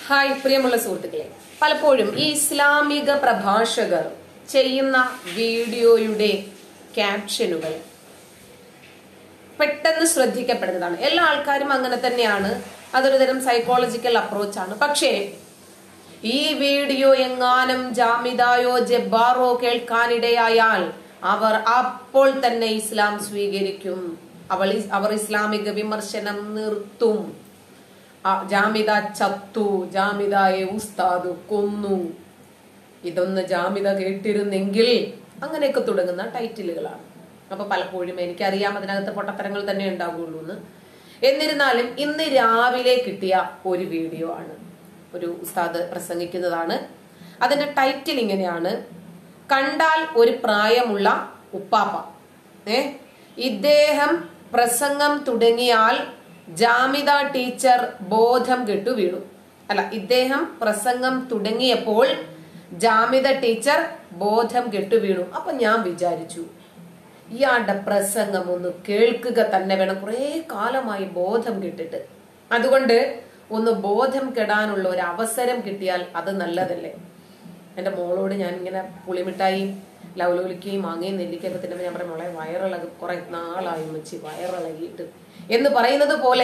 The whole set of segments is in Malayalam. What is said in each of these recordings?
ഹായ് പ്രിയമുള്ള സുഹൃത്തുക്കളെ പലപ്പോഴും ഈ ഇസ്ലാമിക പ്രഭാഷകർ ചെയ്യുന്ന വീഡിയോയുടെ ക്യാപ്ഷനുകൾ പെട്ടെന്ന് ശ്രദ്ധിക്കപ്പെടുന്നതാണ് എല്ലാ ആൾക്കാരും അങ്ങനെ തന്നെയാണ് അതൊരു തരം സൈക്കോളജിക്കൽ അപ്രോച്ചാണ് പക്ഷേ ഈ വീഡിയോ എങ്ങാനും ജാമിദായോ ജബ്ബാറോ കേൾക്കാനിടയായാൽ അവർ അപ്പോൾ തന്നെ ഇസ്ലാം സ്വീകരിക്കും അവൾ അവർ ഇസ്ലാമിക വിമർശനം നിർത്തും ആ, ജാമിദ ചത്തു ജാമിദയെ ഉസ്താദ് കൊന്നു ഇതൊന്ന് ജാമിദ കേട്ടിരുന്നെങ്കിൽ അങ്ങനെയൊക്കെ തുടങ്ങുന്ന ടൈറ്റിലുകളാണ് അപ്പൊ പലപ്പോഴും എനിക്കറിയാം അതിനകത്ത് പൊട്ടത്തരങ്ങൾ തന്നെ ഉണ്ടാവുകയുള്ളൂ എന്ന് എന്നിരുന്നാലും ഇന്ന് രാവിലെ കിട്ടിയ ഒരു വീഡിയോ ആണ് ഒരു ഉസ്താദ് പ്രസംഗിക്കുന്നതാണ് അതിന്റെ ടൈറ്റിൽ ഇങ്ങനെയാണ് കണ്ടാൽ ഒരു പ്രായമുള്ള ഉപ്പാപ്പ ഏ ഇദ്ദേഹം പ്രസംഗം തുടങ്ങിയാൽ ജാമിദ ടീച്ചർ ബോധം കെട്ടു വീണു അല്ല ഇദ്ദേഹം പ്രസംഗം തുടങ്ങിയപ്പോൾ ജാമിദ ടീച്ചർ ബോധം കെട്ടു വീണു അപ്പൊ ഞാൻ വിചാരിച്ചു ഇയാളുടെ പ്രസംഗം ഒന്ന് കേൾക്കുക തന്നെ വേണം കുറേ കാലമായി ബോധം കിട്ടിട്ട് അതുകൊണ്ട് ഒന്ന് ബോധം കെടാനുള്ള ഒരു അവസരം കിട്ടിയാൽ അത് നല്ലതല്ലേ എന്റെ മോളോട് ഞാൻ ഇങ്ങനെ പുളിമിഠായി ലവലോലിക്കയും മാങ്ങയും നെല്ലിക്കൊക്കെ തിന്നുമ്പോൾ ഞാൻ പറയും മോളെ വയറിളകും കുറെ നാളായി വെച്ച് വയറിളകിയിട്ട് എന്ന് പറയുന്നത് പോലെ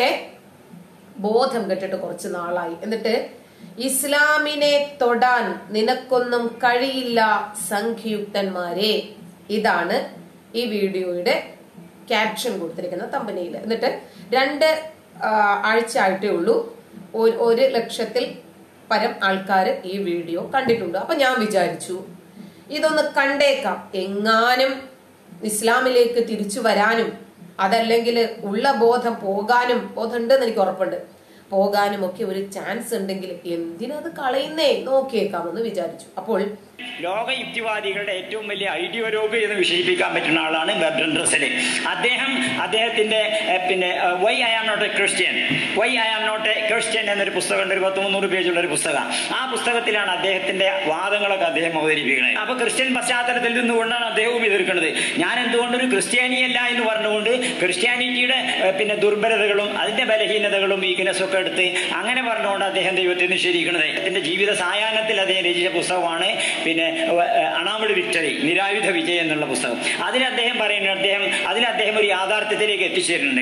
ബോധം കെട്ടിട്ട് കുറച്ച് നാളായി എന്നിട്ട് ഇസ്ലാമിനെ തൊടാൻ നിനക്കൊന്നും കഴിയില്ല സംഖ്യുക്തന്മാരെ ഇതാണ് ഈ വീഡിയോയുടെ ക്യാപ്ഷൻ കൊടുത്തിരിക്കുന്ന തമ്പനിയിൽ എന്നിട്ട് രണ്ട് ആ, ആഴ്ച ആയിട്ടേ ഉള്ളൂ ഒരു- ഒരു ലക്ഷത്തിൽ പരം ആൾക്കാർ ഈ വീഡിയോ കണ്ടിട്ടുണ്ട് അപ്പൊ ഞാൻ വിചാരിച്ചു ഇതൊന്ന് കണ്ടേക്കാം എങ്ങാനും ഇസ്ലാമിലേക്ക് തിരിച്ചു വരാനും അതല്ലെങ്കിൽ ഉള്ള ബോധം പോകാനും ബോധം ഉണ്ടെന്ന് എനിക്ക് ഉറപ്പുണ്ട് പോകാനും ഒക്കെ ഒരു ചാൻസ് ഉണ്ടെങ്കിൽ എന്തിനത് കളയുന്നേ നോക്കിയേക്കാമെന്ന് വിചാരിച്ചു അപ്പോൾ ലോക യുക്തിവാദികളുടെ ഏറ്റവും വലിയ ഐഡിയോലോഗ് എന്ന് വിശേഷിപ്പിക്കാൻ പറ്റുന്ന ആളാണ് ബെർഡൻ റസല് അദ്ദേഹം അദ്ദേഹത്തിന്റെ ഏഹ്, പിന്നെ why I am not a Christian why I am not a Christian എന്നൊരു പുസ്തകമുണ്ട് ഒരു പത്ത് മുന്നൂറ് പേജുള്ള ഒരു പുസ്തകം ആ പുസ്തകത്തിലാണ് അദ്ദേഹത്തിന്റെ വാദങ്ങളൊക്കെ അദ്ദേഹം അവതരിപ്പിക്കുന്നത് അപ്പൊ ക്രിസ്ത്യൻ പശ്ചാത്തലത്തിൽ നിന്നുകൊണ്ടാണ് അദ്ദേഹവും എതിർക്കുന്നത് ഞാൻ എന്തുകൊണ്ടൊരു ക്രിസ്ത്യാനിയല്ല എന്ന് പറഞ്ഞുകൊണ്ട് ക്രിസ്ത്യാനിറ്റിയുടെ ഏഹ്, പിന്നെ ദുർബലതകളും അതിന്റെ ബലഹീനതകളും വീക്ക്നെസ് ഒക്കെ എടുത്ത് അങ്ങനെ പറഞ്ഞുകൊണ്ട് അദ്ദേഹം ദൈവത്തെ നിഷേധിക്കുന്നത് അദ്ദേഹത്തിന്റെ ജീവിത സായാഹ്നത്തിൽ അദ്ദേഹം രചിച്ച പുസ്തകമാണ് പിന്നെ അണാമിഡ് വിക്ടറി നിരായുധ വിജയം എന്നുള്ള പുസ്തകം അതിൽ അദ്ദേഹം പറയുന്നത് അദ്ദേഹം അതിൽ അദ്ദേഹം ഒരു യാഥാർത്ഥ്യത്തിലേക്ക് എത്തിച്ചേരുന്നുണ്ട്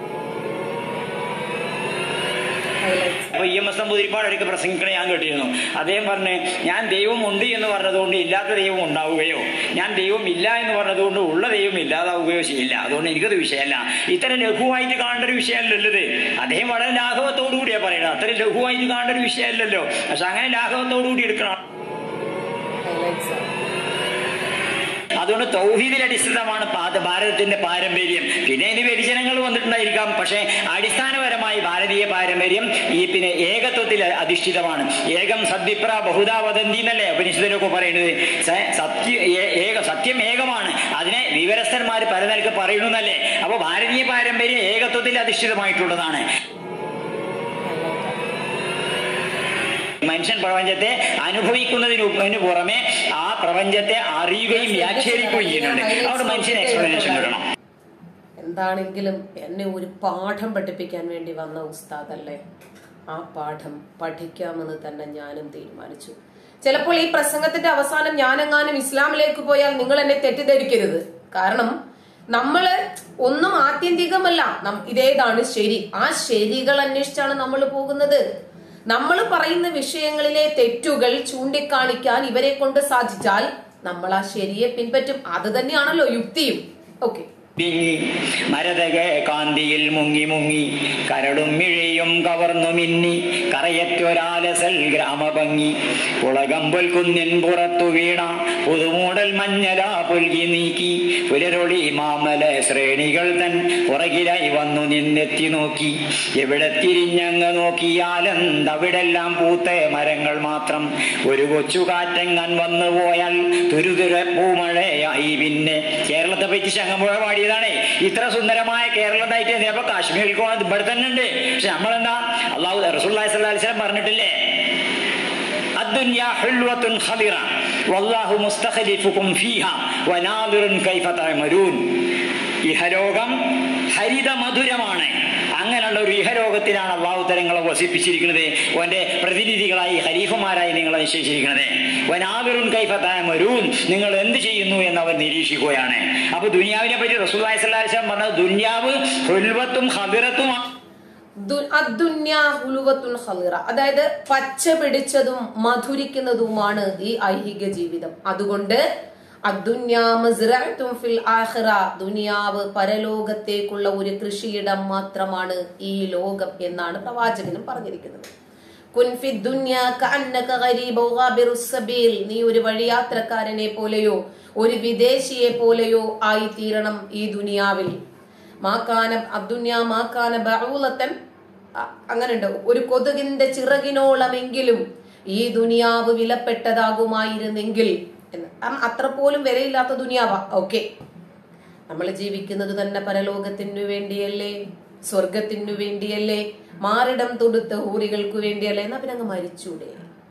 highlights. അപ്പൊ ഇ എം എസ് നമ്പൂതിരിപ്പാടൊക്കെ പ്രസംഗിക്കണേ ഞാൻ കേട്ടിരുന്നു അദ്ദേഹം പറഞ്ഞ് ഞാൻ ദൈവം ഉണ്ട് എന്ന് പറഞ്ഞതുകൊണ്ട് ഇല്ലാത്ത ദൈവം ഉണ്ടാവുകയോ ഞാൻ ദൈവം ഇല്ല എന്ന് പറഞ്ഞതുകൊണ്ട് ഉള്ള ദൈവം ഇല്ലാതാവുകയോ ചെയ്യില്ല അതുകൊണ്ട് എനിക്കത് വിഷയമല്ല ഇത്തരം ലഘുവായിട്ട് കാണേണ്ട ഒരു വിഷയമല്ലല്ലോ ഇത് അദ്ദേഹം വളരെ ലാഘവത്തോടു കൂടിയാ പറയുന്നത് അത്രയും ലഘുവായിട്ട് കാണേണ്ട ഒരു വിഷയമല്ലല്ലോ പക്ഷെ അങ്ങനെ ലാഘവത്തോടു കൂടി എടുക്കണം highlights ആണ്. അതുകൊണ്ട് തൗഹീദിൽ അടിസ്ഥാനമാണ് പാത ഭാരതത്തിന്റെ പാരമ്പര്യം പിന്നെ അതിന് വ്യതിചനങ്ങൾ വന്നിട്ടുണ്ടായിരിക്കാം പക്ഷേ അടിസ്ഥാനപരമായി ഭാരതീയ പാരമ്പര്യം ഈ പിന്നെ ഏകത്വത്തിൽ അധിഷ്ഠിതമാണ് ഏകം സദ്വിപ്ര ബഹുദാ വദന്തി എന്നല്ലേ ഉപനിഷത്തിലൊക്കെ പറയുന്നത് സ- സത്യ ഏ- ഏക സത്യം ഏകമാണ് അതിനെ വിവരസ്ഥന്മാർ പല നിലക്ക് പറയുന്നല്ലേ അപ്പൊ ഭാരതീയ പാരമ്പര്യം ഏകത്വത്തിൽ അധിഷ്ഠിതമായിട്ടുള്ളതാണ് മനുഷ്യൻ പ്രപഞ്ചത്തെ അനുഭവിക്കുന്നതിന് ഉപ്പ് അതിന് പുറമെ ആ പ്രപഞ്ചത്തെ അറിയുകയും വ്യാഖ്യാനിക്കുകയും ചെയ്യുന്നുണ്ട് അവിടെ മനുഷ്യന് എക്സ്പ്ലനേഷൻ കിട്ടണം എന്താണെങ്കിലും എന്നെ ഒരു പാഠം പഠിപ്പിക്കാൻ വേണ്ടി വന്ന ഉസ്താദല്ലേ ആ പാഠം പഠിക്കാമെന്ന് തന്നെ ഞാനും തീരുമാനിച്ചു ചിലപ്പോൾ ഈ പ്രസംഗത്തിന്റെ അവസാനം ഞാനെങ്ങാനും ഇസ്ലാമിലേക്ക് പോയാൽ നിങ്ങൾ എന്നെ തെറ്റിദ്ധരിക്കരുത് കാരണം നമ്മള് ഒന്നും ആത്യന്തികമല്ല നം- ഇതേതാണ് ശരി ആ ശരികൾ അന്വേഷിച്ചാണ് നമ്മൾ പോകുന്നത് നമ്മൾ പറയുന്ന വിഷയങ്ങളിലെ തെറ്റുകൾ ചൂണ്ടിക്കാണിക്കാൻ ഇവരെ കൊണ്ട് സാധിച്ചാൽ നമ്മൾ ആ ശരിയെ പിൻപറ്റും അത് തന്നെയാണല്ലോ യുക്തിയും ഓക്കെ പിങ്ങി മരതക കാന്തിയിൽ മുങ്ങി മുങ്ങി കരടും മിഴയും കവർന്നു മിന്നി കറയറ്റൊരാലസൽ ഗ്രാമഭംഗി ഉളകമ്പൽ കുന്നിൻ പുറത്തു വീണ പുതുമൂടൽ മഞ്ഞല പുൽകി നീക്കി പുലരൊളി മാമല ശ്രേണികൾ തൻ പുറകിലായി വന്നു നിന്നെത്തി നോക്കി എവിടെ തിരിഞ്ഞങ്ങ് നോക്കിയാലെന്തവിടെല്ലാം പൂത്ത മരങ്ങൾ മാത്രം ഒരു കൊച്ചു കാറ്റങ്ങാൻ വന്നു പോയാൽ തുരുതുര പൂമഴയായി പിന്നെ കേരളത്തെ പറ്റി ശങ്കമ്പുഴ പാടിയതാണേ ഇത്ര സുന്ദരമായ കേരളത്തായിട്ട് ചിലപ്പോ കാശ്മീരിൽ പോകാൻ ഇവിടെ തന്നെ ഉണ്ട് പക്ഷെ നമ്മളെന്താ അള്ളാഹു റസൂല്ലാ സ്വലം പറഞ്ഞിട്ടില്ലേ الدنيا حلوة خضرة والله مستخلفكم فيها وناظر كيف تعملون ഇഹലോകം ഹരിത മധുരമാണ് അങ്ങ് അങ്ങനെയുള്ള ഒരു ഇഹലോകത്തിലാണ് അള്ളാഹു തരങ്ങളെ വസിപ്പിച്ചിരിക്കുന്നത് ഓന്റെ പ്രതിനിധികളായി ഖലീഫമാരായി നിങ്ങളെ നിശ്ചയിച്ചിരിക്കുന്നത് വനാവിറുൻ കൈഫത്താമരൂൻ നിങ്ങൾ എന്ത് ചെയ്യുന്നു എന്ന് അവർ നിരീക്ഷിക്കുകയാണ് അപ്പൊ ദുനിയാവിനെ പറ്റി റസൂൽ പറഞ്ഞത് ദുനിയാവ് ഹുൽവത്തും ഹബിറത്തും ദു- അദ്ദുന്യ ഹുലുവത്തുൻ ഖളിറ. അതായത് പച്ച പിടിച്ചതും മധുരിക്കുന്നതുമാണ് ഈ ഐഹിക ജീവിതം അതുകൊണ്ട് അദ്ദുന്യ മസ്റഅത്തും ഫിൽ ആഖിറ. ദുനിയാവ് പരലോകത്തേക്കുള്ള ഒരു കൃഷിയിടം മാത്രമാണ് ഈ ലോകം എന്നാണ് പ്രവാചകനും പറഞ്ഞിരിക്കുന്നത് കുൻ ഫി ദുനിയ കഅന്നക ഗരീബു ഗാബിറു സബീൽ. നീ ഒരു വഴിയാത്രക്കാരനെ പോലെയോ ഒരു വിദേശിയെ പോലെയോ ആയി തീരണം ഈ ദുനിയാവിൽ മാക്കാന അബ്ദുന്യ മാക്കാന ബഊലത്തൻ അങ്ങനെയുണ്ട് ഒരു കൊതുകിന്റെ ചിറകിനോളമെങ്കിലും ഈ ദുനിയാവ് വിലപ്പെട്ടതാകുമായിരുന്നെങ്കിൽ എന്ന് കാരണം അത്ര പോലും വിലയില്ലാത്ത ദുനിയാവാ ഓക്കെ നമ്മൾ ജീവിക്കുന്നത് തന്നെ പരലോകത്തിനു വേണ്ടിയല്ലേ സ്വർഗത്തിനു വേണ്ടിയല്ലേ മാറിടം തൊടുത്ത ഹൂറികൾക്ക് വേണ്ടിയല്ലേ എന്നാ പിന്നെ അങ്ങ് മരിച്ചൂടെ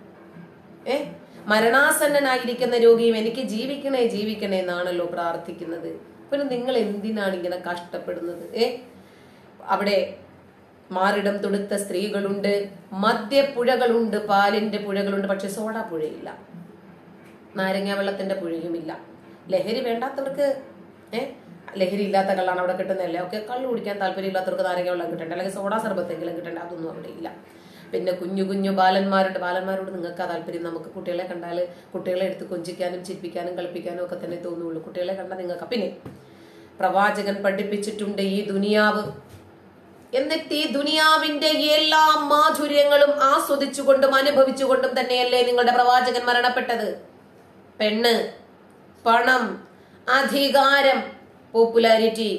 ഏ മരണാസന്നനായിരിക്കുന്ന രോഗിയും എനിക്ക് ജീവിക്കണേ ജീവിക്കണേ എന്നാണല്ലോ പ്രാർത്ഥിക്കുന്നത് പിന്നെ നിങ്ങൾ എന്തിനാണ് ഇങ്ങനെ കഷ്ടപ്പെടുന്നത് ഏ അവിടെ മാറിടം തൊടുത്ത സ്ത്രീകളുണ്ട് മദ്യപ്പുഴകളുണ്ട് പാലിന്റെ പുഴകളുണ്ട് പക്ഷെ സോഡാ പുഴയില്ല നാരങ്ങ വെള്ളത്തിന്റെ പുഴയുമില്ല ലഹരി വേണ്ടാത്തവർക്ക് ഏ ലഹരി ഇല്ലാത്ത കള്ളാണ് അവിടെ കിട്ടുന്നതല്ലേ ഒക്കെ കള്ളു കുടിക്കാൻ താല്പര്യമില്ലാത്തവർക്ക് നാരങ്ങ വെള്ളം കിട്ടണ്ട അല്ലെങ്കിൽ സോഡാ സർബത്തെങ്കിലും കിട്ടണ്ട അതൊന്നും അവിടെ ഇല്ല പിന്നെ കുഞ്ഞു കുഞ്ഞു ബാലന്മാരുണ്ട് ബാലന്മാരോട് നിങ്ങൾക്ക് ആ താല്പര്യം നമുക്ക് കുട്ടികളെ കണ്ടാൽ കുട്ടികളെ എടുത്ത് കൊഞ്ചിക്കാനും ചിരിപ്പിക്കാനും കളിപ്പിക്കാനും ഒക്കെ തന്നെ തോന്നുള്ളൂ കുട്ടികളെ കണ്ടാൽ നിങ്ങൾക്ക് പിന്നെ പ്രവാചകൻ പഠിപ്പിച്ചിട്ടുണ്ട് ഈ ദുനിയാവ് എന്നിട്ട് ഈ ദുനിയാവിന്റെ എല്ലാ മാധുര്യങ്ങളും ആസ്വദിച്ചുകൊണ്ടും അനുഭവിച്ചുകൊണ്ടും തന്നെയല്ലേ നിങ്ങളുടെ പ്രവാചകൻ മരണപ്പെട്ടത് പെണ്ണ് പണം അധികാരം പോപ്പുലാരിറ്റി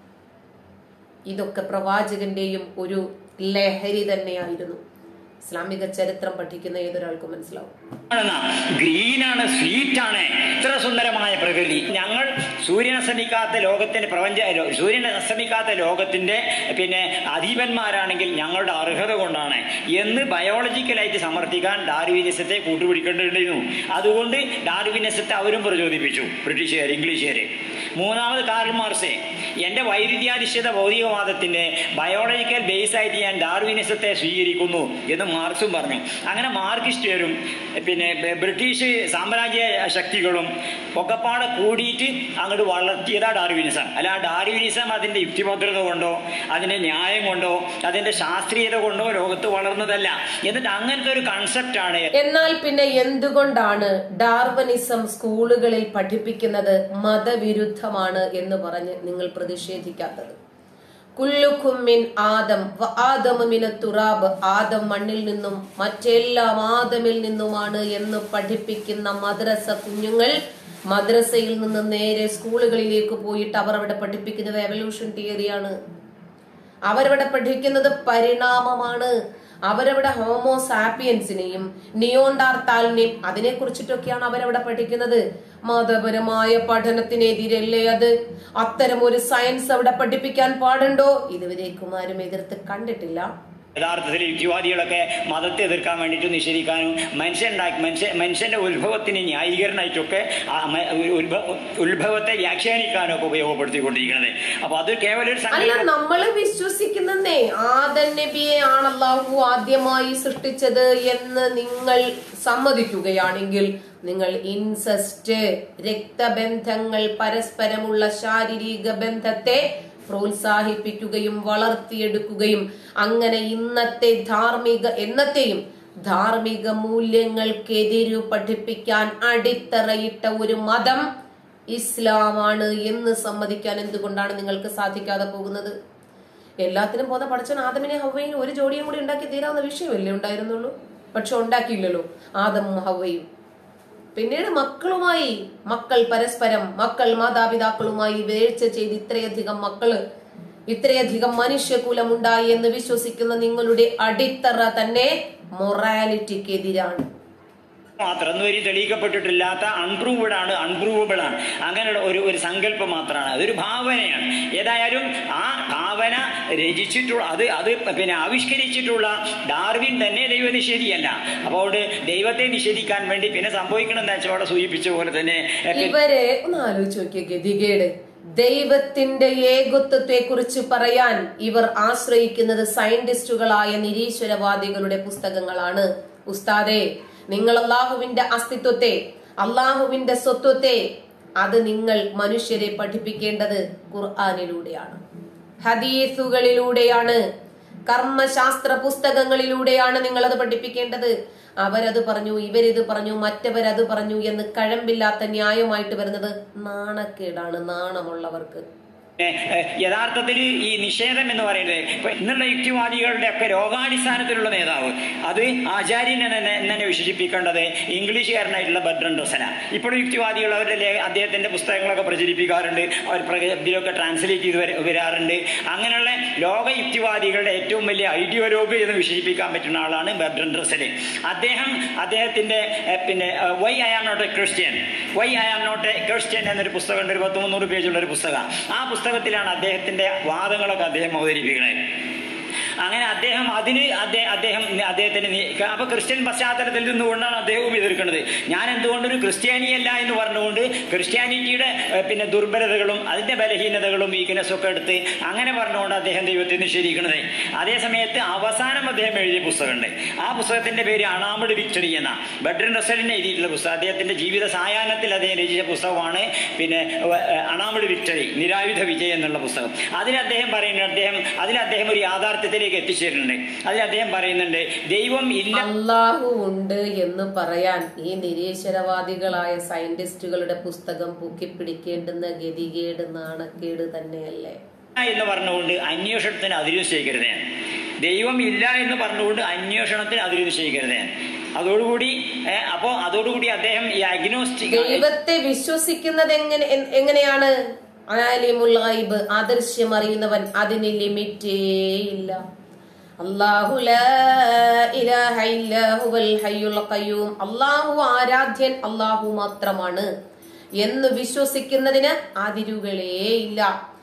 ഇതൊക്കെ പ്രവാചകന്റെയും ഒരു ലഹരി തന്നെയായിരുന്നു ഇസ്ലാമിക ചരിത്രം പഠിക്കുന്ന ഏതൊരാൾക്കും മനസ്സിലാവും ഗ്രീനാണ് സ്വീറ്റാണ് ഇത്ര സുന്ദരമായ പ്രകൃതി ഞങ്ങൾ സൂര്യൻ അസ്തമിക്കാത്ത ലോകത്തിന്റെ പ്രപഞ്ച ലോ- സൂര്യൻ അസ്തമിക്കാത്ത ലോകത്തിന്റെ പിന്നെ അധീപന്മാരാണെങ്കിൽ ഞങ്ങളുടെ അർഹത കൊണ്ടാണ് എന്ന് ബയോളജിക്കലായിട്ട് സമർത്ഥിക്കാൻ ഡാർവിനിസത്തെ കൂട്ടുപിടിക്കേണ്ടിയിരുന്നു അതുകൊണ്ട് ഡാർവിനിസത്തെ അവരും പ്രചോദിപ്പിച്ചു ബ്രിട്ടീഷുകാർ ഇംഗ്ലീഷുകാർ മൂന്നാമത് കാർൽ മാർസെ എന്റെ വൈരുദ്ധ്യാധിഷ്ഠിത ഭൗതികവാദത്തിന്റെ ബയോളജിക്കൽ ബേസ് ആയിട്ട് ഞാൻ ഡാർവിനിസത്തെ സ്വീകരിക്കുന്നു എന്ന് മാർക്സും പറഞ്ഞു അങ്ങനെ മാർക്സിസ്റ്റുകാരും പിന്നെ ബ- ബ്രിട്ടീഷ് സാമ്രാജ്യ ശക്തികളും ഒക്കെപ്പാടെ കൂടിയിട്ട് അങ്ങോട്ട് വളർത്തിയതാ ഡാർവിനിസം അല്ല ആ ഡാർവിനിസം അതിന്റെ യുക്തിഭദ്രത കൊണ്ടോ അതിന്റെ ന്യായം കൊണ്ടോ അതിന്റെ ശാസ്ത്രീയത കൊണ്ടോ ലോകത്ത് വളർന്നതല്ല എന്നിട്ട് അങ്ങനത്തെ ഒരു കൺസെപ്റ്റാണ് എന്നാൽ പിന്നെ എന്തുകൊണ്ടാണ് ഡാർവനിസം സ്കൂളുകളിൽ പഠിപ്പിക്കുന്നത് മതവിരുദ്ധമാണ് എന്ന് പറഞ്ഞ് നിങ്ങൾ പ്രതിഷേധിക്കാത്തത് കുല്ലുക്കും മിൻ ആദം വ ആദമു മിന തുറാബ് ആദം മണ്ണിൽ നിന്നും മറ്റെല്ലാം ആദമിൽ നിന്നുമാണ് എന്ന് പഠിപ്പിക്കുന്ന മദ്രസ കുഞ്ഞുങ്ങൾ മദ്രസയിൽ നിന്ന് നേരെ സ്കൂളുകളിലേക്ക് പോയിട്ട് അവർ അവിടെ പഠിപ്പിക്കുന്നത് എവല്യൂഷൻ തിയറിയാണ് അവരവിടെ പഠിക്കുന്നത് പരിണാമമാണ് അവരവിടെ ഹോമോ സാപ്പിയൻസിനെയും നിയോണ്ടാർത്താലിനെയും അതിനെ കുറിച്ചിട്ടൊക്കെയാണ് അവരവിടെ പഠിക്കുന്നത് മതപരമായ പഠനത്തിനെതിരല്ലേ അത് അത്തരം ഒരു സയൻസ് അവിടെ പഠിപ്പിക്കാൻ പാടുണ്ടോ ഇതുവരേക്കും ആരും എതിർത്ത് കണ്ടിട്ടില്ല യഥാർത്ഥത്തിൽ യുക്തിവാദികളൊക്കെ മതത്തെ എതിർക്കാൻ വേണ്ടിയിട്ട് നിഷേധിക്കാനും മനുഷ്യനുണ്ടാക്കി മനുഷ്യ മനുഷ്യന്റെ ഉത്ഭവത്തിന് ന്യായീകരണമായിട്ടൊക്കെ ആ മ- ഉത്ഭവ- ഉത്ഭവത്തെ വ്യാഖ്യാനിക്കാനും ഒക്കെ ഉപയോഗപ്പെടുത്തിക്കൊണ്ടിരിക്കുന്നത് അപ്പൊ അത് കേവലം ഒരു അല്ല സങ്കല്പം നമ്മള് വിശ്വസിക്കുന്നേ ആദൻ നബിയെ ആണ് അള്ളാഹു ആദ്യമായി സൃഷ്ടിച്ചത് എന്ന് നിങ്ങൾ സമ്മതിക്കുകയാണെങ്കിൽ നിങ്ങൾ ഇൻസസ്റ്റ് രക്തബന്ധങ്ങൾ പരസ്പരമുള്ള ശാരീരിക ബന്ധത്തെ പ്രോത്സാഹിപ്പിക്കുകയും വളർത്തിയെടുക്കുകയും അങ്ങനെ ഇന്നത്തെ ധാർമ്മിക എന്നത്തെയും ധാർമ്മിക മൂല്യങ്ങൾക്കെതിരു പഠിപ്പിക്കാൻ അടിത്തറയിട്ട ഒരു മതം ഇസ്ലാമാണ് എന്ന് സമ്മതിക്കാൻ എന്തുകൊണ്ടാണ് നിങ്ങൾക്ക് സാധിക്കാതെ പോകുന്നത് എല്ലാത്തിനും പോന്ന പഠിച്ചൻ ആദമിനെ ഹവയും ഒരു ജോഡിയും കൂടി ഉണ്ടാക്കി തീരാവുന്ന വിഷയമല്ലേ ഉണ്ടായിരുന്നുള്ളൂ പക്ഷെ ഉണ്ടാക്കിയില്ലല്ലോ ആദമും ഹവയും പിന്നീട് മക്കളുമായി മക്കൾ പരസ്പരം മക്കൾ മാതാപിതാക്കളുമായി വീഴ്ച ചെയ്ത് ഇത്രയധികം മക്കള് ഇത്രയധികം മനുഷ്യകുലം ഉണ്ടായി എന്ന് വിശ്വസിക്കുന്ന നിങ്ങളുടെ അടിത്തറ തന്നെ മൊറാലിറ്റിക്കെതിരാണ് മാത്രം ഇന്നുവരെ തെളിയിക്കപ്പെട്ടിട്ടില്ലാത്ത അൺപ്രൂവഡ് ആണ് അൺപ്രൂവബിൾ ആണ് അങ്ങനെയുള്ള ഒരു ഒരു സങ്കല്പം മാത്രമാണ് അതൊരു ഭാവനയാണ് ഏതായാലും ആ ഭാവന രചിച്ചിട്ടുള്ള അത് അത് പിന്നെ ആവിഷ്കരിച്ചിട്ടുള്ള ഡാർവിൻ തന്നെ ദൈവനിഷേധിയല്ല അപ്പോൾ അതുകൊണ്ട് ദൈവത്തെ നിഷേധിക്കാൻ വേണ്ടി പിന്നെ സംഭവിക്കണം എന്താ വെച്ചാൽ അവിടെ സൂചിപ്പിച്ച പോലെ തന്നെ ഏ, ഇവരെ ഒന്ന് ആലോചിച്ച് നോക്കിയ ഗതികേട് ദൈവത്തിന്റെ ഏകത്വത്തെ കുറിച്ച് പറയാൻ ഇവർ ആശ്രയിക്കുന്നത് സയന്റിസ്റ്റുകളായ നിരീശ്വരവാദികളുടെ പുസ്തകങ്ങളാണ് ഉസ്താദെ നിങ്ങൾ അള്ളാഹുവിന്റെ അസ്തിത്വത്തെ അള്ളാഹുവിന്റെ സ്വത്വത്തെ അത് നിങ്ങൾ മനുഷ്യരെ പഠിപ്പിക്കേണ്ടത് ഖുർആാനിലൂടെയാണ് ഹദീസുകളിലൂടെയാണ് കർമ്മശാസ്ത്ര പുസ്തകങ്ങളിലൂടെയാണ് നിങ്ങൾ അത് പഠിപ്പിക്കേണ്ടത് അവരത് പറഞ്ഞു ഇവരിത് പറഞ്ഞു മറ്റവരത് പറഞ്ഞു എന്ന് കഴമ്പില്ലാത്ത ന്യായമായിട്ട് വരുന്നത് നാണക്കേടാണ് നാണമുള്ളവർക്ക് യഥാർത്ഥത്തിൽ ഈ നിഷേധം എന്ന് പറയുന്നത് ഇപ്പൊ ഇന്നുള്ള യുക്തിവാദികളുടെ ഒക്കെ രോഗാടിസ്ഥാനത്തിലുള്ള നേതാവ് അത് ആചാര്യനെ തന്നെ തന്നെ വിശേഷിപ്പിക്കേണ്ടത് ഇംഗ്ലീഷുകാരനായിട്ടുള്ള ബദ്രൻ റസന ഇപ്പോഴും യുക്തിവാദികൾ അവരുടെ ലേ- അദ്ദേഹത്തിന്റെ പുസ്തകങ്ങളൊക്കെ പ്രചരിപ്പിക്കാറുണ്ട് അവർ പ്ര- ഇതിലൊക്കെ ട്രാൻസ്ലേറ്റ് ചെയ്ത് വര- വരാറുണ്ട് അങ്ങനെയുള്ള ലോക യുക്തിവാദികളുടെ ഏറ്റവും വലിയ ഐഡിയോലോഗ് എന്ന് വിശേഷിപ്പിക്കാൻ പറ്റുന്ന ആളാണ് ബദ്രൻ റസല് അദ്ദേഹം അദ്ദേഹത്തിന്റെ എഹ്, പിന്നെ why I am not a Christian why I am not a Christian എന്നൊരു പുസ്തകമുണ്ട് ഒരു പത്ത് മുന്നൂറ് പേജുള്ള ഒരു പുസ്തകം ആ പുസ്തകത്തിലാണ് അദ്ദേഹത്തിന്റെ വാദങ്ങളൊക്കെ അദ്ദേഹം അവതരിപ്പിക്കുന്നത് അങ്ങനെ അദ്ദേഹം അതിന് അദ്ദേഹം അദ്ദേഹം അദ്ദേഹത്തിന് നീ- അപ്പൊ ക്രിസ്ത്യൻ പശ്ചാത്തലത്തിൽ നിന്നുകൊണ്ടാണ് അദ്ദേഹവും എതിർക്കുന്നത് ഞാൻ എന്തുകൊണ്ടൊരു ക്രിസ്ത്യാനിയല്ല എന്ന് പറഞ്ഞുകൊണ്ട് ക്രിസ്ത്യാനിറ്റിയുടെ ഏഹ്, പിന്നെ ദുർബലതകളും അതിന്റെ ബലഹീനതകളും വീക്ക്നെസ്സും ഒക്കെ എടുത്ത് അങ്ങനെ പറഞ്ഞുകൊണ്ട് അദ്ദേഹം ദൈവത്തെ നിഷേധിക്കുന്നത് അതേ സമയത്ത് അവസാനം അദ്ദേഹം എഴുതിയ പുസ്തകമുണ്ട് ആ പുസ്തകത്തിന്റെ പേര് അണാമഡ് വിക്ടറി എന്ന ബഡ്രൻ റസലിനെ എഴുതിയിട്ടുള്ള പുസ്തകം അദ്ദേഹത്തിന്റെ ജീവിത സായാഹ്നത്തിൽ അദ്ദേഹം രചിച്ച പുസ്തകമാണ് പിന്നെ ഏഹ്, അണാമഡ് വിക്ടറി നിരായുധ വിജയം എന്നുള്ള പുസ്തകം അതിൽ അദ്ദേഹം പറയുന്നുണ്ട് അദ്ദേഹം അതിൽ അദ്ദേഹം ഒരു യാഥാർത്ഥ്യത്തിലേക്ക് എത്തിച്ചേരുന്നുണ്ട് അതിൽ അദ്ദേഹം പറയുന്നുണ്ട് ദൈവം ഇല്ല അള്ളാഹു ഉണ്ട് എന്ന് പറയാൻ ഈ നിരീശ്വരവാദികളായ സയന്റിസ്റ്റുകളുടെ പുസ്തകം പൊക്കിപ്പിടിക്കേണ്ടുന്ന ഗതികേട് നാണക്കേട് തന്നെയല്ലേ എന്ന് പറഞ്ഞുകൊണ്ട് അന്വേഷണത്തിന് അതിര് നിശ്ചയിക്കരുത് ദൈവം ഇല്ല എന്ന് പറഞ്ഞുകൊണ്ട് അന്വേഷണത്തിന് അതിര് നിശ്ചയിക്കരുത് അതോടുകൂടി ഏ, അപ്പോ അതോടുകൂടി അദ്ദേഹം ഈ അഗ്നോസ്റ്റിക് ദൈവത്തെ വിശ്വസിക്കുന്നത് എങ്ങനെ എ- എങ്ങനെയാണ് ആലിമുൽ ഗൈബ് അദൃശ്യം അറിയുന്നവൻ അതിന് ലിമിറ്റേ ഇല്ല അല്ലാഹു ലാ ഇലാഹ ഇല്ലാ ഹുവൽ ഹയ്യുൽ ഖയ്യൂം അല്ലാഹു ആരാധ്യൻ അല്ലാഹു മാത്രമാണ് എന്ന് വിശ്വസിക്കുന്നതിന് അതിരുകളേ ഇല്ല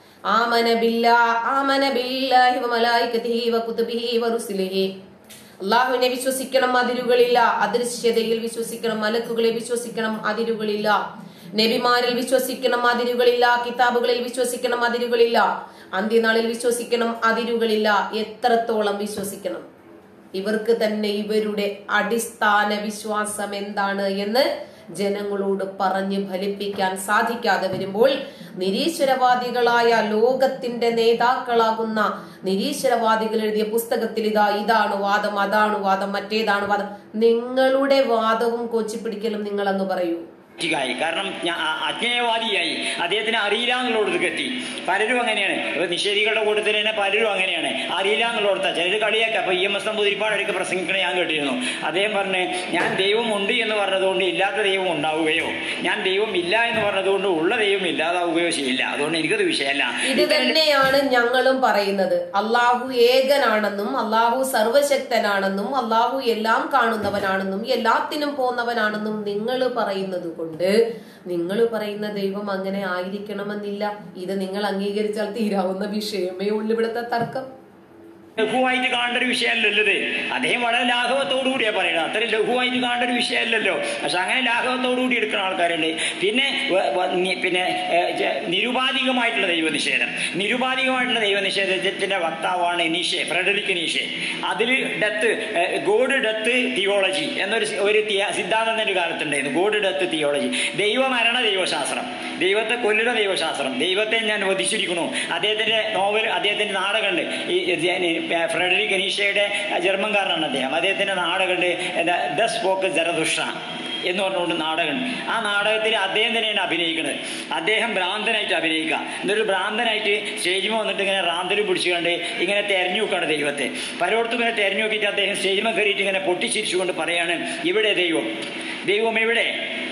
ആമന ബില്ലാ ആമന ബില്ലാഹി വ മലായികതിഹി വ കുതുബിഹി വ റുസുലിഹി അള്ളാഹുവിനെ വിശ്വസിക്കണം അതിരുകളില്ല അദൃശ്യതയിൽ വിശ്വസിക്കണം മലക്കുകളെ വിശ്വസിക്കണം അതിരുകളില്ല നബിമാരിൽ വിശ്വസിക്കണം അതിരുകളില്ല കിതാബുകളിൽ വിശ്വസിക്കണം അതിരുകളില്ല അന്ത്യനാളിൽ വിശ്വസിക്കണം അതിരുകളില്ല എത്രത്തോളം വിശ്വസിക്കണം ഇവർക്ക് തന്നെ ഇവരുടെ അടിസ്ഥാന വിശ്വാസം എന്താണ് എന്ന് ജനങ്ങളോട് പറഞ്ഞ് ഫലിപ്പിക്കാൻ സാധിക്കാതെ വരുമ്പോൾ നിരീശ്വരവാദികളായ ലോകത്തിന്റെ നേതാക്കളാകുന്ന നിരീശ്വരവാദികൾ എഴുതിയ പുസ്തകത്തിൽ ഇതാ ഇതാണ് വാദം അതാണ് വാദം മറ്റേതാണ് വാദം നിങ്ങളുടെ വാദവും കൊച്ചിപ്പിടിക്കലും നിങ്ങളെന്ന് പറയൂ ായി കാരണം ഞാൻ അ- അജ്ഞേയവാദിയായി അദ്ദേഹത്തിന് അറിയില്ല എന്നുള്ളടത്തേക്ക് എത്തി പലരും അങ്ങനെയാണ് ഇപ്പൊ നിഷേധികളുടെ കൂട്ടത്തിൽ തന്നെ പലരും അങ്ങനെയാണ് അറിയില്ല എന്നുള്ളടത്ത ചിലർ കളിയാക്കുക അപ്പൊ ഇ എം എസ് നമ്പൂതിരിപ്പാടൊക്കെ പ്രസംഗിക്കണേ ഞാൻ കേട്ടിരുന്നു അദ്ദേഹം പറഞ്ഞ് ഞാൻ ദൈവം ഉണ്ട് എന്ന് പറഞ്ഞതുകൊണ്ട് ഇല്ലാത്ത ദൈവം ഉണ്ടാവുകയോ ഞാൻ ദൈവം ഇല്ല എന്ന് പറഞ്ഞതുകൊണ്ട് ഉള്ള ദൈവം ഇല്ലാതാവുകയോ ചെയ്യില്ല അതുകൊണ്ട് എനിക്കത് വിഷയമല്ല ഇത് തന്നെയാണ് ഞങ്ങളും പറയുന്നത് അള്ളാഹു ഏകനാണെന്നും അള്ളാഹു സർവശക്തനാണെന്നും അള്ളാഹു എല്ലാം കാണുന്നവനാണെന്നും എല്ലാത്തിനും പോന്നവനാണെന്നും നിങ്ങൾ പറയുന്നത് കൊണ്ട് നിങ്ങൾ പറയുന്ന ദൈവം അങ്ങനെ ആയിരിക്കണമെന്നില്ല ഇത് നിങ്ങൾ അംഗീകരിച്ചാൽ തീരാവുന്ന വിഷയമേ ഉള്ളു ഇവിടുത്തെ തർക്കം ലഘുവായിട്ട് കാണേണ്ട ഒരു വിഷയമല്ലല്ലോ ഇത് അദ്ദേഹം വളരെ ലാഘവത്തോടു കൂടിയാ പറയുന്നത് അത്രയും ലഘുവായിട്ട് കാണേണ്ട ഒരു വിഷയമല്ലല്ലോ പക്ഷെ അങ്ങനെ ലാഘവത്തോടു കൂടി എടുക്കുന്ന ആൾക്കാരുണ്ട് പിന്നെ വ- വ- നി- പിന്നെ ഏ, ജ- നിരുപാധികമായിട്ടുള്ള ദൈവനിഷേധം നിരുപാധികമായിട്ടുള്ള ദൈവനിഷേധത്തിന്റെ വക്താവാണ് നീഷെ ഫ്രെഡറിക് നീഷെ അതിൽ ഡെത്ത് ഗോഡ് ഡെത്ത് തിയോളജി എന്നൊരു സി- ഒരു തിയ- സിദ്ധാന്തം ഒരു കാലത്തുണ്ടായിരുന്നു ഗോഡ് ഡെത്ത് തിയോളജി ദൈവമരണ ദൈവശാസ്ത്രം ദൈവത്തെ കൊല്ലുന്ന ദൈവശാസ്ത്രം ദൈവത്തെ ഞാൻ വധിച്ചിരിക്കുന്നു അദ്ദേഹത്തിന്റെ നോവൽ അദ്ദേഹത്തിന്റെ നാടകമുണ്ട് ഈ ഈ ഫ്രെഡറിക് നീഷയുടെ ജർമ്മൻകാരനാണ് അദ്ദേഹം അദ്ദേഹത്തിന്റെ നാടകമുണ്ട് എന്താ ദ സ്പോക്ക് ജരദുഷ എന്ന് പറഞ്ഞുകൊണ്ട് നാടകമുണ്ട് ആ നാടകത്തിൽ അദ്ദേഹം തന്നെയാണ് അഭിനയിക്കുന്നത് അദ്ദേഹം ഭ്രാന്തനായിട്ട് അഭിനയിക്കുക എന്നൊരു ഭ്രാന്തനായിട്ട് സ്റ്റേജിൽ വന്നിട്ട് ഇങ്ങനെ റാന്തലും പിടിച്ചുകൊണ്ട് ഇങ്ങനെ തെരഞ്ഞു നോക്കുകയാണ് ദൈവത്തെ പലയിടത്തും ഇങ്ങനെ തെരഞ്ഞു നോക്കിയിട്ട് അദ്ദേഹം സ്റ്റേജിൽ കയറിയിട്ട് ഇങ്ങനെ പൊട്ടിച്ചിരിച്ചുകൊണ്ട് പറയാണ് ഇവിടെ ദൈവം ദൈവം എവിടെ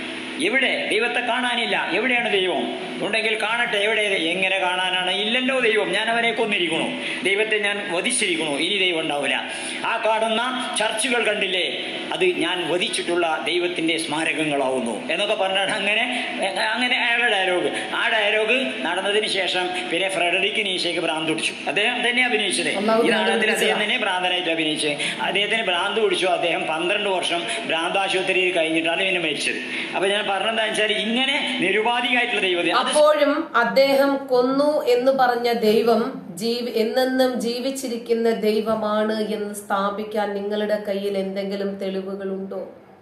എവിടെ ദൈവത്തെ കാണാനില്ല എവിടെയാണ് ദൈവം ഉണ്ടെങ്കിൽ കാണട്ടെ എവിടെ എങ്ങനെ കാണാനാണ് ഇല്ലല്ലോ ദൈവം ഞാൻ അവരെ കൊന്നിരിക്കണു ദൈവത്തെ ഞാൻ വധിച്ചിരിക്കണു ഇനി ദൈവം ഉണ്ടാവില്ല ആ കാണുന്ന ചർച്ചുകൾ കണ്ടില്ലേ അത് ഞാൻ വധിച്ചിട്ടുള്ള ദൈവത്തിന്റെ സ്മാരകങ്ങളാവുന്നു എന്നൊക്കെ പറഞ്ഞാണ് അങ്ങനെ അങ്ങനെ അയാളുടെ ഡയലോഗ് ആ ഡയലോഗ് നടന്നതിന് ശേഷം പിന്നെ ഫ്രെഡറിക് നീഷയ്ക്ക് ഭ്രാന്ത് പിടിച്ചു അദ്ദേഹം തന്നെ അഭിനയിച്ചത് അള്ളാഹു ഈ ഭ്രാന്ത് നാടകത്തിൽ അദ്ദേഹം പിടിച്ചതാ. തന്നെ ഭ്രാന്തനായിട്ട് അഭിനയിച്ച് അദ്ദേഹത്തിന് ഭ്രാന്ത് പിടിച്ചു അദ്ദേഹം പന്ത്രണ്ട് വർഷം ഭ്രാന്താശുപത്രിയിൽ കഴിഞ്ഞിട്ടാണ് പിന്നെ മരിച്ചത് അപ്പൊ ഞാൻ പറഞ്ഞെന്താ വെച്ചാൽ ഇങ്ങനെ നിരുപാധികമായിട്ടുള്ള ദൈവത്തെ അപ്പോഴും അദ്ദേഹം കൊന്നു എന്ന് പറഞ്ഞ ദൈവം ജീവി എന്നെന്നും ജീവിച്ചിരിക്കുന്ന ദൈവമാണ് എന്ന് സ്ഥാപിക്കാൻ നിങ്ങളുടെ കയ്യിൽ എന്തെങ്കിലും തെളിവുകളുണ്ടോ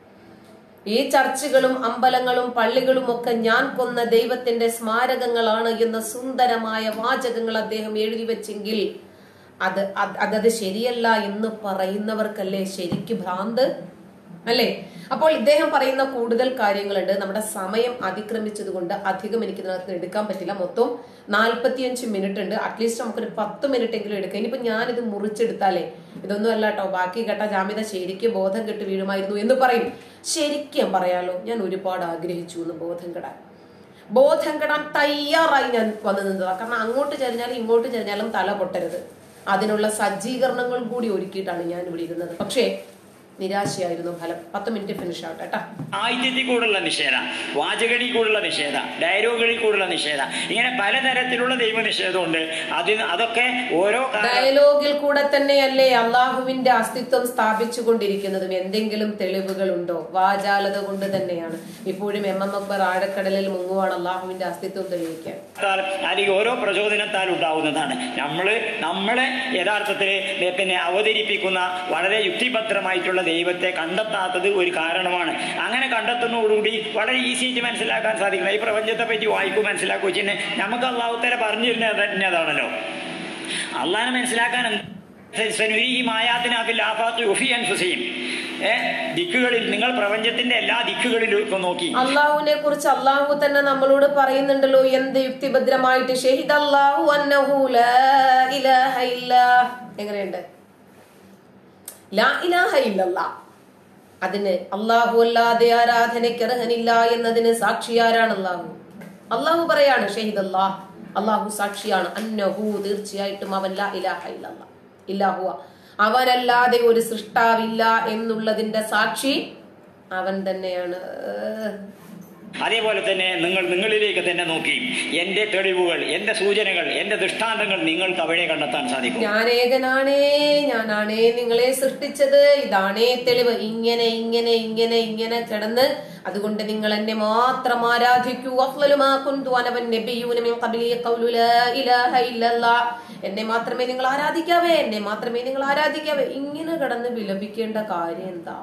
ഈ ചർച്ചുകളും അമ്പലങ്ങളും പള്ളികളും ഒക്കെ ഞാൻ കൊന്ന ദൈവത്തിന്റെ സ്മാരകങ്ങളാണ് എന്ന സുന്ദരമായ വാചകങ്ങൾ അദ്ദേഹം എഴുതി വെച്ചെങ്കിൽ അത് അത് അതത് ശരിയല്ല എന്ന് പറയുന്നവർക്കല്ലേ ശരിക്ക് ഭ്രാന്ത് അല്ലേ അപ്പോൾ ഇദ്ദേഹം പറയുന്ന കൂടുതൽ കാര്യങ്ങളുണ്ട് നമ്മുടെ സമയം അതിക്രമിച്ചത് കൊണ്ട് അധികം എനിക്ക് ഇതിനകത്ത് എടുക്കാൻ പറ്റില്ല മൊത്തം നാൽപ്പത്തിയഞ്ച് മിനിറ്റ് ഉണ്ട് അറ്റ്ലീസ്റ്റ് നമുക്കൊരു പത്ത് മിനിറ്റ് എങ്കിലും എടുക്കാം ഇനിയിപ്പോ ഞാനിത് മുറിച്ചെടുത്താലേ ഇതൊന്നും അല്ല കേട്ടോ ബാക്കി കേട്ട ജാമ്യത ശരിക്കും ബോധം കെട്ട് വീഴുമായിരുന്നു എന്ന് പറയും ശരിക്കും പറയാലോ ഞാൻ ഒരുപാട് ആഗ്രഹിച്ചു എന്ന് ബോധം കെടാൻ ബോധം കെടാൻ തയ്യാറായി ഞാൻ വന്നു നിന്നതാണ് കാരണം അങ്ങോട്ട് ചെരിഞ്ഞാലും ഇങ്ങോട്ട് ചെരിഞ്ഞാലും തല പൊട്ടരുത് അതിനുള്ള സജ്ജീകരണങ്ങൾ കൂടി ഒരുക്കിയിട്ടാണ് ഞാൻ ഇവിടെ ഇരുന്നത് പക്ഷേ നിരാശയായിരുന്നു ഫലം പത്ത് മിനിറ്റ് ഫിനിഷ് ആവട്ടെ കേട്ടാ സാഹിത്യത്തിൽ കൂടുള്ള നിഷേധ വാചകടി കൂടുള്ള നിഷേധ ഡയലോഗുകളിൽ കൂടുള്ള നിഷേധ ഇങ്ങനെ പലതരത്തിലുള്ള ദൈവനിഷേധമുണ്ട് അതിന് അതൊക്കെ ഓരോ കാല ഡയലോഗിൽ കൂടെ തന്നെയല്ലേ അള്ളാഹുവിന്റെ അസ്തിത്വം സ്ഥാപിച്ചുകൊണ്ടിരിക്കുന്നതും എന്തെങ്കിലും തെളിവുകൾ ഉണ്ടോ വാചാലത കൊണ്ട് തന്നെയാണ് ഇപ്പോഴും എം എം അക്ബർ ആഴക്കടലിൽ മുങ്ങുവാണ് അള്ളാഹുവിന്റെ അസ്തിത്വം തെളിയിക്കാൻ ത്താൽ അല്ലെങ്കിൽ ഓരോ പ്രചോദനത്താൽ ഉണ്ടാവുന്നതാണ് നമ്മൾ നമ്മളെ യഥാർത്ഥത്തിൽ പിന്നെ അവതരിപ്പിക്കുന്ന വളരെ യുക്തിഭദ്രമായിട്ടുള്ള ദൈവത്തെ കണ്ടെത്താത്തത് ഒരു കാരണമാണ് അങ്ങനെ കണ്ടെത്തുന്നതോടുകൂടി വളരെ ഈസി ആയിട്ട് മനസ്സിലാക്കാൻ സാധിക്കും ഈ പ്രപഞ്ചത്തെ പറ്റി വായിക്കും മനസ്സിലാക്കുക വെച്ചിട്ട് നമുക്ക് അള്ളാഹുത്തല പറഞ്ഞു തരുന്നതാണല്ലോ അള്ളാഹിനെ മനസ്സിലാക്കാൻ മായാത്തിനാഫിൽ ആഫാത്ത് യുഫി അൻഫുസയും ഏ ദിക്കുകളിൽ നിങ്ങൾ പ്രപഞ്ചത്തിന്റെ എല്ലാ ദിക്കുകളിലും ഇപ്പൊ നോക്കി അള്ളാഹുവിനെ കുറിച്ച് അള്ളാഹു തന്നെ നമ്മളോട് പറയുന്നുണ്ടല്ലോ എന്ത് യുക്തിഭദ്രമായിട്ട് ഷഹിദ് അല്ലാഹു അന്നഹു ലാ ഇലാഹ ഇല്ലാ എങ്ങനെയുണ്ട് ലാ ഇലാഹ ഇല്ലല്ലാ അതിന് അള്ളാഹു അല്ലാതെ ആരാധനയ്ക്ക് അർഹനില്ല എന്നതിന് സാക്ഷിയാരാണ് അള്ളാഹു അള്ളാഹു പറയാണ് ഷഹിദ് അല്ലാഹ് അള്ളാഹു സാക്ഷിയാണ് അന്നഹു തീർച്ചയായിട്ടും അവൻ ലാ ഇലാഹ ഇല്ലല്ലാ ഇല്ലാഹുവ അവനല്ലാതെ ഒരു സൃഷ്ടാവില്ല എന്നുള്ളതിന്റെ സാക്ഷി അവൻ തന്നെയാണ് ഏഹ്. അതേപോലെ തന്നെ നിങ്ങൾ നിങ്ങളിലേക്ക് തന്നെ നോക്കി എന്റെ തെളിവുകൾ എന്റെ സൂചനകൾ എന്റെ ദൃഷ്ടാന്തങ്ങൾ നിങ്ങൾക്ക് അവിടെ കണ്ടെത്താൻ സാധിക്കും ഞാൻ ഏകനാണേ ഞാനാണേ നിങ്ങളെ സൃഷ്ടിച്ചത് ഇതാണേ തെളിവ് ഇങ്ങനെ ഇങ്ങനെ ഇങ്ങനെ ഇങ്ങനെ കിടന്ന് അതുകൊണ്ട് നിങ്ങൾ എന്നെ മാത്രം ആരാധിക്കൂ അഫ്ളലു മാ കുന്തു അനവൻ നബിയ്യൂന മിൻ ഖബ്ലി ഖൗലു ലാ ഇലാഹ ഇല്ലല്ലാ എന്നെ മാത്രമേ നിങ്ങൾ ആരാധിക്കാവേ എന്നെ മാത്രമേ നിങ്ങൾ ആരാധിക്കാവേ ഇങ്ങനെ കിടന്ന് വിലപിക്കേണ്ട കാര്യം എന്താ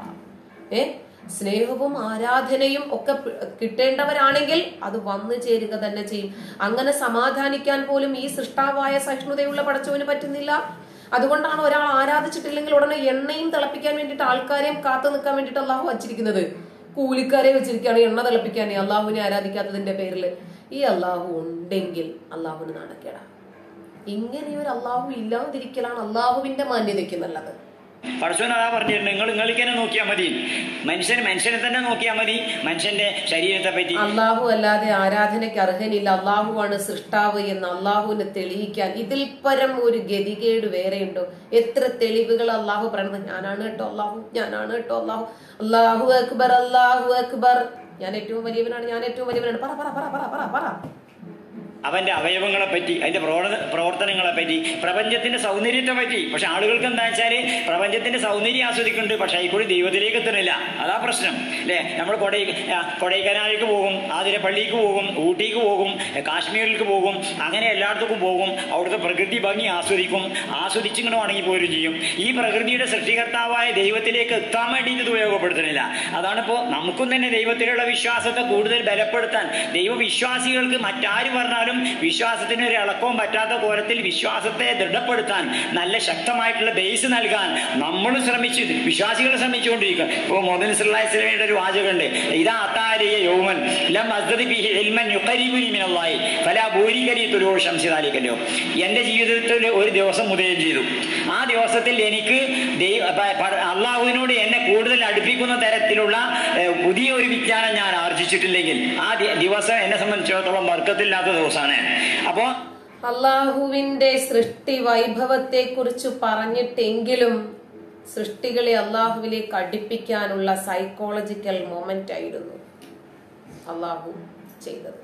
ഏ സ്നേഹവും ആരാധനയും ഒക്കെ പി- കിട്ടേണ്ടവരാണെങ്കിൽ അത് വന്നു ചേരുക തന്നെ ചെയ്യും അങ്ങനെ സമാധാനിക്കാൻ പോലും ഈ സൃഷ്ടാവായ സഹിഷ്ണുതയുള്ള പടച്ചവന് പറ്റുന്നില്ല അതുകൊണ്ടാണ് ഒരാൾ ആരാധിച്ചിട്ടില്ലെങ്കിൽ ഉടനെ എണ്ണയും തിളപ്പിക്കാൻ വേണ്ടിയിട്ട് ആൾക്കാരെയും കാത്തു നിൽക്കാൻ വേണ്ടിയിട്ട് അള്ളാഹു വച്ചിരിക്കുന്നത് കൂലിക്കാരെ വെച്ചിരിക്കുകയാണ് എണ്ണ തിളപ്പിക്കാൻ അള്ളാഹുവിനെ ആരാധിക്കാത്തതിന്റെ പേരിൽ ഈ അള്ളാഹു ഉണ്ടെങ്കിൽ അള്ളാഹുവിന് നാണക്കേടാ ഇങ്ങനെയൊരു അള്ളാഹു ഇല്ലാതിരിക്കലാണ് അള്ളാഹുവിന്റെ മാന്യതയ്ക്ക് നല്ലത് പടച്ചോൻ അതാ പറഞ്ഞിരുന്നു നിങ്ങൾ നിങ്ങളിങ്ങനെ നോക്കിയാൽ മതി മനുഷ്യൻ മനുഷ്യനെ തന്നെ നോക്കിയാൽ മതി മനുഷ്യന്റെ ശരീരത്തെ പറ്റി അള്ളാഹു അല്ലാതെ ആരാധനയ്ക്ക് അർഹനില്ല അള്ളാഹുവാണ് സൃഷ്ടാവ് എന്ന് അള്ളാഹുവിനെ തെളിയിക്കാൻ ഇതിൽ പരം ഒരു ഗതികേട് വേറെയുണ്ടോ എത്ര തെളിവുകൾ അള്ളാഹു പറയുന്നത് ഞാനാണ് കേട്ടോ അള്ളാഹു ഞാനാണ് കേട്ടോ അള്ളാഹു അള്ളാഹു അക്ബർ അള്ളാഹു അക്ബർ ഞാൻ ഏറ്റവും വലിയവനാണ് ഞാൻ ഏറ്റവും വലിയവനാണ് പറ പറ പറ പറ പറ പറ അവന്റെ അവയവങ്ങളെ പറ്റി അതിന്റെ പ്രവർത്തന പ്രവർത്തനങ്ങളെ പറ്റി പ്രപഞ്ചത്തിന്റെ സൗന്ദര്യത്തെ പറ്റി പക്ഷെ ആളുകൾക്ക് എന്താ വെച്ചാല് പ്രപഞ്ചത്തിന്റെ സൗന്ദര്യം ആസ്വദിക്കുന്നുണ്ട് പക്ഷെ അതിൽ ദൈവത്തിലേക്ക് എത്തുന്നില്ല അതാ പ്രശ്നം അല്ലേ നമ്മൾ കൊടൈ ആ, കൊടൈക്കനാലിലേക്ക് പോകും ആതിരപ്പള്ളിക്ക് പോകും ഊട്ടിക്ക് പോകും കാശ്മീരിലേക്ക് പോകും അങ്ങനെ എല്ലായിടത്തേക്കും പോകും അവിടുത്തെ പ്രകൃതി ഭംഗി ആസ്വദിക്കും ആസ്വദിച്ചിങ്ങനെ മടങ്ങി പോരും ചെയ്യും ഈ പ്രകൃതിയുടെ സൃഷ്ടികർത്താവായ ദൈവത്തിലേക്ക് എത്താൻ വേണ്ടിയിട്ട് ഇത് ഉപയോഗപ്പെടുത്തുന്നില്ല അതാണിപ്പോ നമുക്കും തന്നെ ദൈവത്തിലുള്ള വിശ്വാസത്തെ കൂടുതൽ ബലപ്പെടുത്താൻ ദൈവവിശ്വാസികൾക്ക് മറ്റാര് പറഞ്ഞാലും വിശ്വാസത്തിന് ഒരു ഇളക്കവും പറ്റാത്ത കോലത്തിൽ വിശ്വാസത്തെ ദൃഢപ്പെടുത്താൻ നല്ല ശക്തമായിട്ടുള്ള ബേസ് നൽകാൻ നമ്മൾ ശ്രമിച്ചു വിശ്വാസികൾ ശ്രമിച്ചുകൊണ്ടിരിക്കുക ഇപ്പോൾ മുഹമ്മദ് സല്ലല്ലാഹു അലൈഹി വസല്ലമയുടെ ഒരു വാചകമുണ്ട് ഇതാ അത്താരിയ യൗമൻ ലം അസ്ദദി ബിഹി ഇൽമൻ യുഖരിബുനി മിനല്ലാഹി ഫലാ ബൂരികലി തുലൂ ശംസി ദാലിക്കല്ലോ എൻ്റെ ജീവിതത്തിൽ ഒരു ദിവസം ഉദയം ചെയ്തു ആ ദിവസത്തിൽ എനിക്ക് ദൈവ പ- പ- അള്ളാഹുവിനോട് എന്നെ കൂടുതൽ അടുപ്പിക്കുന്ന തരത്തിലുള്ള ഏഹ്, പുതിയ ഒരു വിജ്ഞാനം ഞാൻ ആർജിച്ചിട്ടില്ലെങ്കിൽ ആ ദി- ദിവസം എന്നെ സംബന്ധിച്ചിടത്തോളം വർക്കത്തില്ലാത്ത ദിവസമാണ് അപ്പോൾ അള്ളാഹുവിന്റെ സൃഷ്ടി വൈഭവത്തെ കുറിച്ച് പറഞ്ഞിട്ടെങ്കിലും സൃഷ്ടികളെ അള്ളാഹുവിലേക്ക് അടുപ്പിക്കാനുള്ള സൈക്കോളജിക്കൽ മൊമെന്റ് ആയിരുന്നു അള്ളാഹു ചെയ്തത്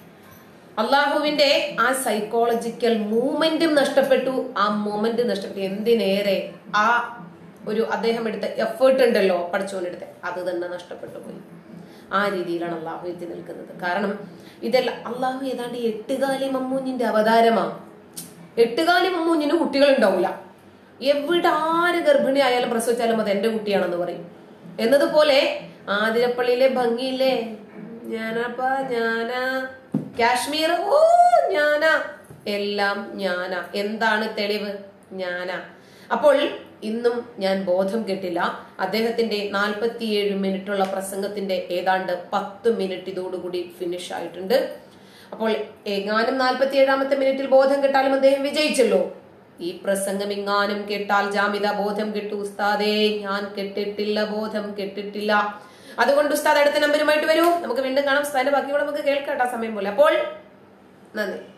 അള്ളാഹുവിന്റെ ആ സൈക്കോളജിക്കൽ മൂമെന്റും നഷ്ടപ്പെട്ടു ആ മൊമെന്റ് നഷ്ടപ്പെട്ടു എന്തിനേറെ ആ ഒരു അദ്ദേഹം എടുത്ത എഫേർട്ട് ഉണ്ടല്ലോ പഠിച്ചുകൊണ്ടെടുത്ത് അത് തന്നെ നഷ്ടപ്പെട്ടു പോയി ആ രീതിയിലാണ് അള്ളാഹു എത്തി നിൽക്കുന്നത് കാരണം ഇതെല്ലാം അള്ളാഹു ഏതാണ്ട് എട്ടുകാലി മമ്മൂഞ്ഞിന്റെ അവതാരമാ എട്ടുകാലി മമ്മൂഞ്ഞിന് കുട്ടികൾ ഉണ്ടാവില്ല എവിടെ ആര് ഗർഭിണി ആയാലും പ്രസവിച്ചാലും അത് എന്റെ കുട്ടിയാണെന്ന് പറയും എന്നതുപോലെ ആതിരപ്പള്ളിയിലെ ഭംഗിയില്ലേ ഞാനപ്പാ ഞാനാ കാശ്മീർ ഓ ഞാനാ എല്ലാം ഞാനാ എന്താണ് തെളിവ് ഞാനാ അപ്പോൾ ഇന്നും ഞാൻ ബോധം കെട്ടില്ല അദ്ദേഹത്തിന്റെ നാൽപ്പത്തിയേഴ് മിനിറ്റുള്ള പ്രസംഗത്തിന്റെ ഏതാണ്ട് പത്ത് മിനിറ്റ് ഇതോടുകൂടി ഫിനിഷ് ആയിട്ടുണ്ട് അപ്പോൾ എങ്ങാനും നാൽപ്പത്തി ഏഴാമത്തെ മിനിറ്റിൽ ബോധം കെട്ടാലും അദ്ദേഹം വിജയിച്ചല്ലോ ഈ പ്രസംഗം ഇങ്ങാനും കേട്ടാൽ ജാമിത ബോധം കെട്ടു ഉസ്താദേ ഞാൻ കെട്ടിട്ടില്ല ബോധം കെട്ടിട്ടില്ല അതുകൊണ്ട് ഉസ്താദ് അടുത്ത നമ്പരുമായിട്ട് വരൂ നമുക്ക് വീണ്ടും കാണാം ഉസ്താദിന്റെ ബാക്കി കൂടെ നമുക്ക് കേൾക്കാം കേട്ടോ സമയം പോലെ അപ്പോൾ നന്ദി